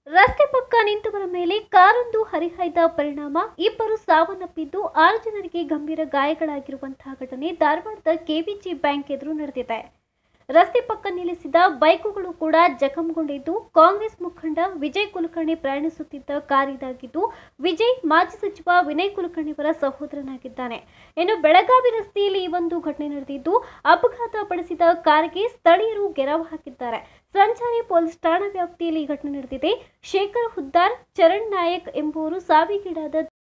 ರಸ್ತೆ ಪಕ್ಕ ನಿಂತವರ ಮೇಲೆ ಕಾರೊಂದು ಹರಿಹಾಯ್ದ ಪರಿಣಾಮ ಇಬ್ಬರು ಸಾವನ್ನಪ್ಪಿದ್ದು ಆರು ಜನರಿಗೆ ಗಂಭೀರ ಗಾಯಗಳಾಗಿರುವಂತಹ ಘಟನೆ ಧಾರವಾಡದ ಕೆವಿಜಿ ಬ್ಯಾಂಕ್ ಎದುರು ನಡೆದಿದೆ ರಸ್ತೆ ಪಕ್ಕ ನಿಲ್ಲಿಸಿದ ಬೈಕುಗಳು ಕೂಡ ಜಖಂಗೊಂಡಿದ್ದು ಕಾಂಗ್ರೆಸ್ ಮುಖಂಡ ವಿಜಯ್ ಕುಲಕರ್ಣಿ ಪ್ರಯಾಣಿಸುತ್ತಿದ್ದ ಕಾರ್ ಇದಾಗಿದ್ದು ವಿಜಯ್ ಮಾಜಿ ಸಚಿವ ವಿನಯ್ ಕುಲಕರ್ಣಿಯವರ ಸಹೋದರನಾಗಿದ್ದಾನೆ ಇನ್ನು ಬೆಳಗಾವಿ ರಸ್ತೆಯಲ್ಲಿ ಈ ಒಂದು ಘಟನೆ ನಡೆದಿದ್ದು ಅಪಘಾತ ಪಡಿಸಿದ ಕಾರಿಗೆ ಸ್ಥಳೀಯರು ಗೆರವು ಹಾಕಿದ್ದಾರೆ ಸಂಚಾರಿ ಪೊಲೀಸ್ ಠಾಣಾ ವ್ಯಾಪ್ತಿಯಲ್ಲಿ ಈ ಘಟನೆ ನಡೆದಿದೆ ಶೇಖರ್ ಹುದ್ದಾರ್ ಚರಣ್ ನಾಯಕ್ ಎಂಬುವರು ಸಾವಿಗೀಡಾದ